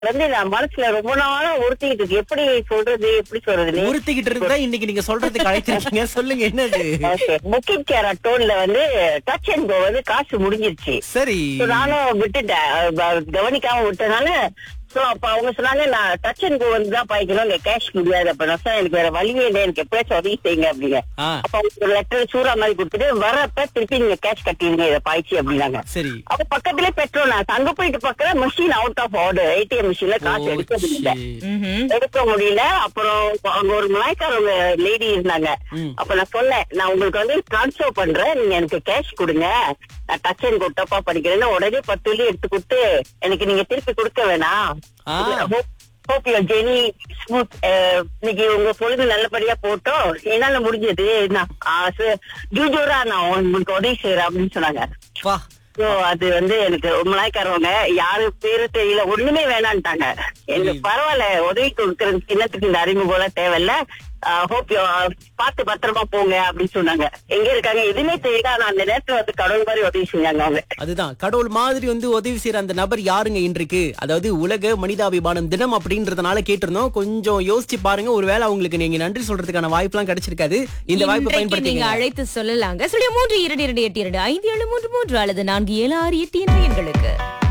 வந்து நான் மனசுல ரொம்ப நாளா உறுத்திக்கிட்டு இருக்கு எப்படி சொல்றது எப்படி சொல்றதுன்னு உறுத்திக்கிட்டு இருந்தா இன்னைக்கு நீங்க சொல்றதுக்கு அழைத்திருக்கீங்க சொல்லுங்க என்னது புக்கிங் கேர் டோன்ல வந்து டச் அண்ட் கோ வந்து காசு முடிஞ்சிருச்சு சரி So, நானும் விட்டுட்டேன் அஹ் ப- கவனிக்காம விட்டனால சோ அப்ப அவங்க சொன்னாங்க நான் டச் அண்ட் கோ வந்து தான் பாய்க்கணும் இங்க கேஷ் முடியாது அப்ப நான் சொன்னேன், எனக்கு வேற வழியே இல்லை எனக்கு எப்படியாச்சும் உதவி செய்யுங்க அப்படிங்க ஆ. அப்ப அவங்க ஒரு லெட்டர் சூறா மாதிரி கொடுத்துட்டு வரப்ப திருப்பி நீங்க கேஷ் கட்டிடுங்க இதை பாய்ச்சி அப்படின்னாங்க சரி அப்ப பக்கத்துல பெட்ரோல் நான் அங்க போயிட்டு பக்கம் machine out of order ATM மிஷின்ல காசு எடுக்க முடியல ஓ, எடுக்க முடியல அப்புறம் அங்க ஒரு மலாய்க்காரவங்க லேடி இருந்தாங்க ம். அப்ப நான் சொன்னேன் நான் உங்களுக்கு வந்து டிரான்ஸ்ஃபர் பண்றேன் நீங்க எனக்கு கேஷ் கொடுங்க நான் டச் அண்ட் கொட்டப்பா படிக்கிறேன்னு உடனே பத்து வெள்ளி எடுத்து கொடுத்து எனக்கு நீங்க திருப்பி கொடுக்க வேணாம் ஆ. ஹோப் யூ ஜெனி ஸ்மூத் இன்னைக்கு உங்க பொழுது நல்லபடியா போட்டோம் என்னால முடிஞ்சது நான் ஜூஜோரா நான் உங்களுக்கு உதவி செய்யறேன் அப்படின்னு சொன்னாங்க வா சோ அது வந்து எனக்கு மலாய்க்காரவங்க யாரு பேரு தெரியல ஒண்ணுமே வேணான்ட்டாங்க எனக்கு பரவாயில்ல உதவி கொடுக்கறது சின்னத்துக்கு இந்த அறிமுகம் தேவையில்ல ஹோப் பார்த்து பத்திரமா போங்க அப்படின்னு சொன்னாங்க எங்க இருக்காங்க எதுவுமே தெரியல ஆனா அந்த நேரத்துல வந்து கடவுள் மாதிரி உதவி செஞ்சாங்க அவங்க அதுதான் கடவுள் மாதிரி வந்து உதவி செய்யற அந்த நபர் யாருங்க இன்றைக்கு அதாவது உலக மனிதாபிமானம் தினம் அப்படின்றதுனால கேட்டிருந்தோம் கொஞ்சம் யோசிச்சு பாருங்க ஒருவேளை அவங்களுக்கு நீங்க நன்றி சொல்றதுக்கான வாய்ப்புலாம் கிடைச்சிருக்காது இந்த வாய்ப்பை இன்றைக்கு நீங்க பயன்படுத்திங்க அழைத்து சொல்லலாங்க சொல்லிய மூன்று இரண்டு இரண்டு எட்டு இரண்டு ஐந்து ஏழு மூன்று மூன்று அல்லது நான்கு ஏழு ஆறு எட்டு என்ற எண்களுக்கு